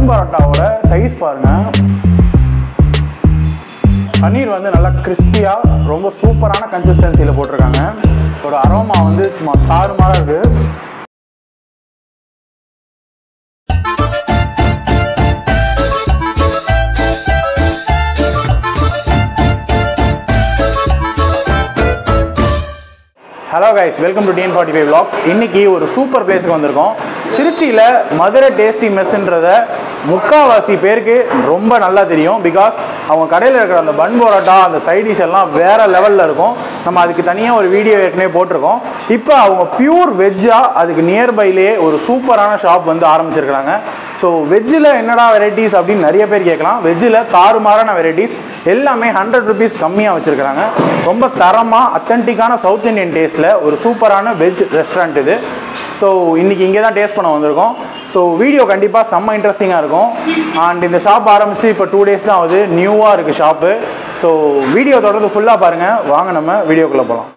பரோட்டாவோட size பாருங்க பன்னீர் வந்து நல்லா கிறிஸ்பியாக ரொம்ப சூப்பரான கன்சிஸ்டன்சியில் போட்டிருக்காங்க ஒரு அரோமா வந்து சும்மா தாறுமாறாக இருக்குது hello guys welcome to TN forty five vlogs இன்னைக்கு ஒரு சூப்பர் பிளேஸுக்கு வந்திருக்கோம் திருச்சியில் மதுரை டேஸ்டி மெஸ்ன்றத முக்காவாசி பேருக்கு ரொம்ப நல்லா தெரியும் பிகாஸ் அவங்க கடையில் இருக்கிற அந்த பன் பரோட்டா அந்த சைடிஷ் எல்லாம் வேற லெவலில் இருக்கும் நம்ம அதுக்கு தனியாக ஒரு வீடியோ ஏற்கனவே போட்டிருக்கோம் இப்போ அவங்க பியூர் வெஜ்ஜாக அதுக்கு நியர்பைலேயே ஒரு சூப்பரான ஷாப் வந்து ஆரம்பிச்சிருக்கிறாங்க ஸோ வெஜ்ஜில் என்னடா வெரைட்டிஸ் அப்படின்னு நிறைய பேர் கேட்கலாம் வெஜ்ஜில் தாறுமாறான வெரைட்டிஸ் எல்லாமே ஹண்ட்ரட் ருபீஸ் கம்மியாக வச்சுருக்கிறாங்க ரொம்ப தரமாக அத்தன்டிக்கான சவுத் இந்தியன் டேஸ்ட்டில் ஒரு சூப்பரான வெஜ் ரெஸ்டாரண்ட் இது ஸோ இன்றைக்கி இங்கே தான் டேஸ்ட் பண்ண வந்திருக்கோம் ஸோ வீடியோ கண்டிப்பாக செம்ம இன்ட்ரெஸ்டிங்காக இருக்கும் அண்ட் இந்த ஷாப் ஆரம்பித்து இப்போ டூ டேஸ் தான் ஆகுது நியூவாக இருக்குது ஷாப்பு ஸோ வீடியோ தொடர்ந்து ஃபுல்லாக பாருங்கள் வாங்க நம்ம வீடியோக்குள்ளே போகலாம்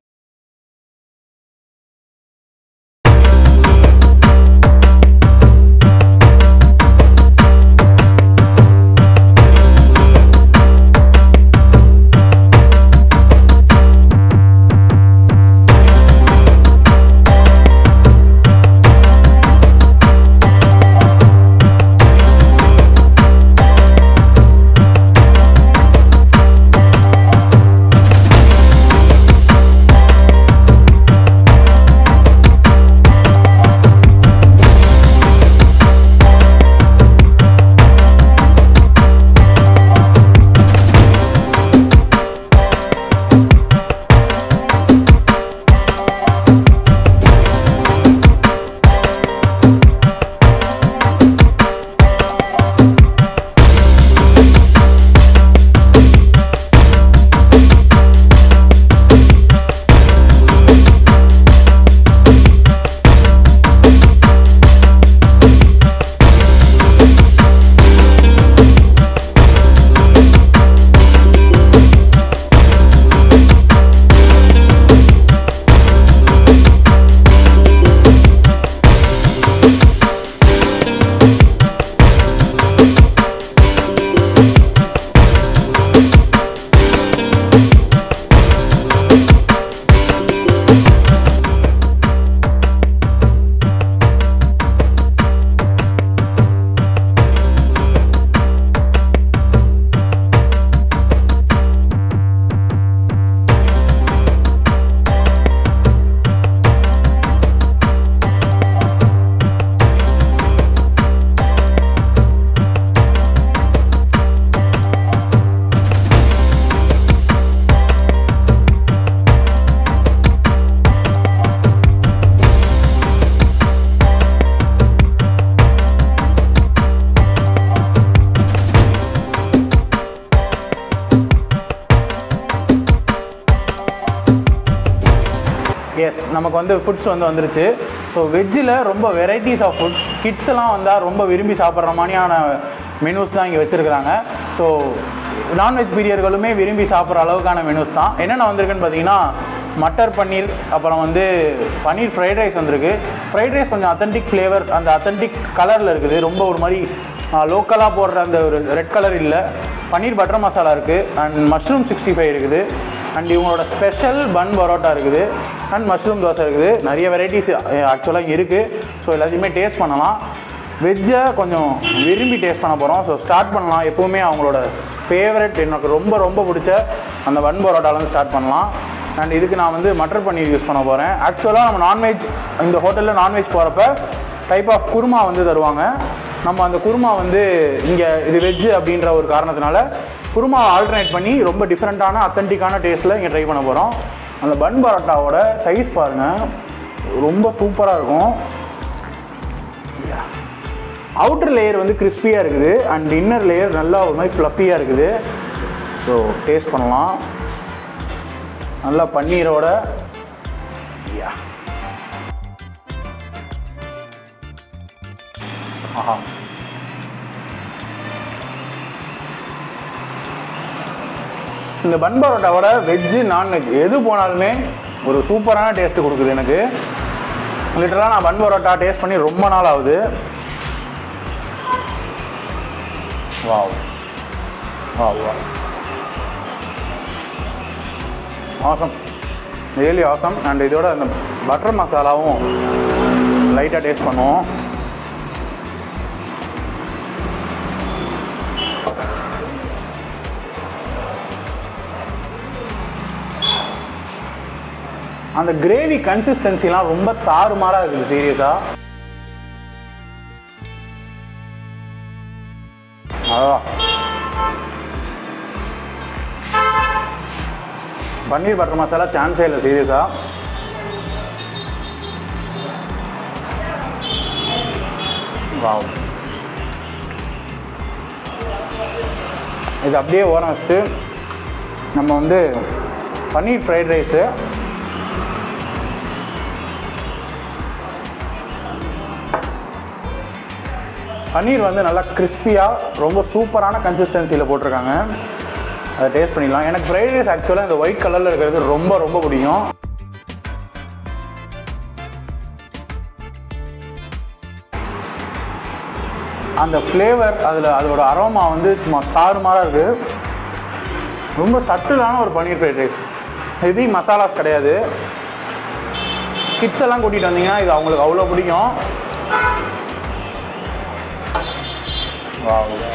எஸ் நமக்கு வந்து ஃபுட்ஸ் வந்து வந்துருச்சு ஸோ வெஜ்ஜில் ரொம்ப வெரைட்டிஸ் ஆஃப் ஃபுட்ஸ் கிட்ஸ் எல்லாம் வந்தால் ரொம்ப விரும்பி சாப்பிட்ற மாதிரியான மெனூஸ் தான் இங்கே வச்சுருக்குறாங்க ஸோ நான்வெஜ் பிரியர்களுமே விரும்பி சாப்பிட்ற அளவுக்கான மெனூஸ் தான் என்னென்ன வந்திருக்குன்னு பார்த்தீங்கன்னா மட்டர் பன்னீர் அப்புறம் வந்து பன்னீர் ஃப்ரைட் ரைஸ் வந்திருக்கு ஃப்ரைட் ரைஸ் கொஞ்சம் அத்தன்டிக் ஃப்ளேவர் அந்த அத்தன்டிக் கலரில் இருக்குது ரொம்ப ஒரு மாதிரி லோக்கலாக போடுற அந்த ஒரு ரெட் கலர் இல்லை பன்னீர் பட்டர் மசாலா இருக்குது அண்ட் மஷ்ரூம் சிக்ஸ்டி ஃபைவ் இருக்குது அண்ட் இவங்களோட ஸ்பெஷல் பன் பரோட்டா இருக்குது அண்ட் மஷ்ரூம் தோசை இருக்குது நிறைய வெரைட்டிஸ் ஆக்சுவலாக இருக்குது ஸோ எல்லாத்தையுமே டேஸ்ட் பண்ணலாம் வெஜ்ஜை கொஞ்சம் விரும்பி டேஸ்ட் பண்ண போகிறோம் ஸோ ஸ்டார்ட் பண்ணலாம் எப்போவுமே அவங்களோட ஃபேவரட் எனக்கு ரொம்ப ரொம்ப பிடிச்ச அந்த பன் பரோட்டாலேருந்து ஸ்டார்ட் பண்ணலாம் அண்ட் இதுக்கு நான் வந்து மட்டர் பன்னீர் யூஸ் பண்ண போகிறேன் ஆக்சுவலாக நம்ம நான்வெஜ் இந்த ஹோட்டலில் நான்வெஜ் போகிறப்ப டைப் ஆஃப் குருமா வந்து தருவாங்க நம்ம அந்த குருமா வந்து இங்கே இது வெஜ்ஜு அப்படின்ற ஒரு காரணத்தினால குருமா ஆல்டர்னேட் பண்ணி ரொம்ப டிஃப்ரெண்ட்டான அத்தன்டிக்கான டேஸ்ட்டில் இங்கே ட்ரை பண்ண போகிறோம் அந்த பன் பரோட்டாவோட சைஸ் பாருங்கள் ரொம்ப சூப்பராக இருக்கும் அவுட்டர் லேயர் வந்து கிறிஸ்பியாக இருக்குது அண்ட் இன்னர் லேயர் நல்லா ஒரு மாதிரி ஃப்ளஃபியாக இருக்குது ஸோ டேஸ்ட் பண்ணலாம் நல்லா பன்னீரோட Yeah. ஆஹா இந்த பன் பரோட்டாவோட வெஜ்ஜு நான்வெஜ் எது போனாலுமே ஒரு சூப்பரான டேஸ்ட் கொடுக்குது எனக்கு லிட்டரலாக நான் பன் பரோட்டா டேஸ்ட் பண்ணி ரொம்ப நாள் ஆகுது wow wow wow awesome really awesome and இதோட அந்த பட்டர் மசாலாவும் லைட்டாக டேஸ்ட் பண்ணுவோம் அந்த கிரேவி கன்சிஸ்டன்சிலாம் ரொம்ப தாறுமாறாக இருக்குது சீரியஸாக அதான் பன்னீர் பட்டர் மசாலா சான்ஸே இல்லை சீரியஸாக வாவ் இது அப்படியே ஓரம் வச்சுட்டு நம்ம வந்து பன்னீர் ஃப்ரைட் ரைஸு பன்னீர் வந்து நல்லா கிறிஸ்பியாக ரொம்ப சூப்பரான கன்சிஸ்டன்சியில் போட்டிருக்காங்க அதை டேஸ்ட் பண்ணிடலாம் எனக்கு ஃப்ரைட் ரைஸ் ஆக்சுவலாக இந்த ஒயிட் கலரில் இருக்கிறது ரொம்ப ரொம்ப பிடிக்கும் அந்த ஃப்ளேவர் அதில் அதோட அரோமா வந்து சும்மா தாறுமாறாக இருக்குது ரொம்ப சட்டிலான ஒரு paneer fried rice heavy masalas கிடையாது கிட்ஸ் எல்லாம் கூட்டிகிட்டு வந்தீங்கன்னா இது அவங்களுக்கு அவ்வளோ பிடிக்கும் Wow, wow.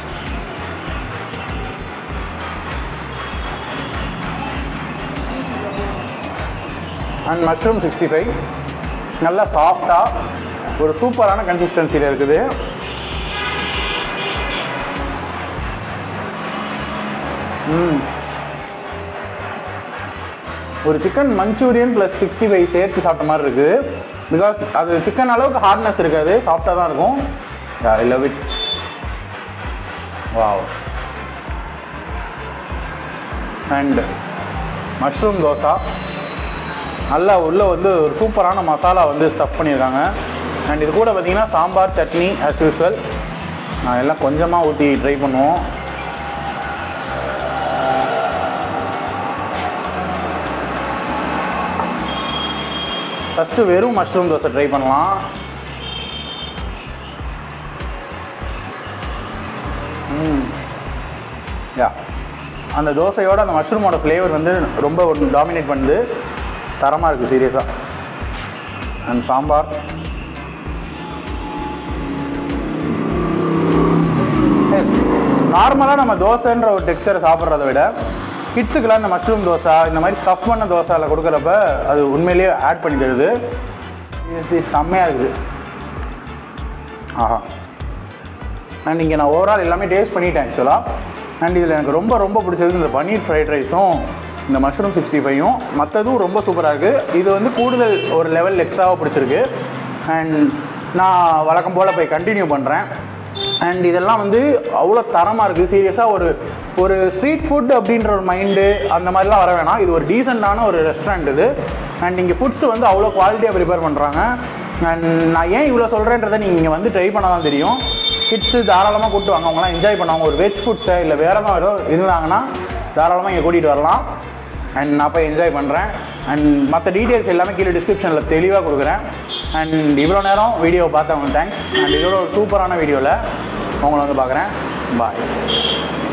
And mushroom sixty five நல்லா சாஃப்டாக ஒரு சூப்பரான கன்சிஸ்டன்சியில் இருக்குது ம் ஒரு chicken manchurian plus sixty five சேர்த்து சாப்பிட்ட மாதிரி இருக்குது பிகாஸ் அது சிக்கன் அளவுக்கு ஹார்ட்னஸ் இருக்காது சாஃப்டாக தான் இருக்கும் I love it wow and mushroom dosa நல்லா உள்ளே வந்து ஒரு சூப்பரான மசாலா வந்து ஸ்டஃப் பண்ணியிருக்காங்க அண்ட் இது கூட பார்த்தீங்கன்னா சாம்பார் சட்னி ஆஸ் யூஸ்வல் நான் எல்லாம் கொஞ்சமாக ஊற்றி ட்ரை பண்ணுவோம் ஃபஸ்ட்டு வெறும் மஷ்ரூம் தோசை ட்ரை பண்ணலாம் யா அந்த தோசையோட அந்த மஷ்ரூமோட ஃப்ளேவர் வந்து ரொம்ப டாமினேட் பண்ணுது தரமாக இருக்குது சீரியஸாக அண்ட் சாம்பார் எஸ் நார்மலாக நம்ம தோசைன்ற ஒரு டெக்ஸ்டரை சாப்பிட்றத விட கிட்ஸுக்கெல்லாம் இந்த மஷ்ரூம் தோசை இந்த மாதிரி ஸ்டஃப் பண்ண தோசையில் கொடுக்குறப்ப அது உண்மையிலேயே ஆட் பண்ணி தருது இது செம்மையாக இருக்குது ஆஹா அண்ட் இங்கே நான் ஓவரால் எல்லாமே டேஸ்ட் பண்ணிட்டேன் ஆக்சுவலாக அண்ட் இதில் எனக்கு ரொம்ப ரொம்ப பிடிச்சது இந்த பன்னீர் ஃப்ரைட் ரைஸும் இந்த மஷ்ரூம் சிக்ஸ்டி ஃபைவும் மற்றதும் ரொம்ப சூப்பராக இருக்குது இது வந்து கூடுதல் ஒரு லெவல் எக்ஸ்ட்ராவாக பிடிச்சிருக்கு அண்ட் நான் வழக்கம் போல் போய் கண்டினியூ பண்ணுறேன் அண்ட் இதெல்லாம் வந்து அவ்வளோ தரமாக இருக்குது சீரியஸாக ஒரு ஒரு ஸ்ட்ரீட் ஃபுட் அப்படின்ற ஒரு மைண்டு அந்த மாதிரிலாம் வர வேணாம் இது ஒரு டீசெண்டான ஒரு ரெஸ்டாரண்ட் இது அண்ட் இங்கே ஃபுட்ஸ் வந்து அவ்வளோ குவாலிட்டியாக ப்ரிப்பேர் பண்ணுறாங்க அண்ட் நான் ஏன் இவ்வளோ சொல்கிறேன்றதை நீங்கள் இங்கே வந்து ட்ரை பண்ண தான் தெரியும் கிட்ஸு தாராளமாக கூப்பிட்டு வாங்க அவங்களாம் என்ஜாய் பண்ணுவாங்க ஒரு வெஜ் ஃபுட்ஸை இல்லை வேறு எதாவது ஏதோ இருந்தாங்கன்னா தாராளமாக இங்கே கூட்டிகிட்டு வரலாம் அண்ட் நான் போய் என்ஜாய் பண்ணுறேன் அண்ட் மற்ற டீட்டெயில்ஸ் எல்லாமே கீழே டிஸ்கிரிப்ஷனில் தெளிவாக கொடுக்குறேன் அண்ட் இவ்வளோ நேரம் வீடியோ பார்த்தவங்க தேங்க்ஸ் அண்ட் இதோட ஒரு சூப்பரான வீடியோவில் உங்களை வந்து பார்க்குறேன் பாய்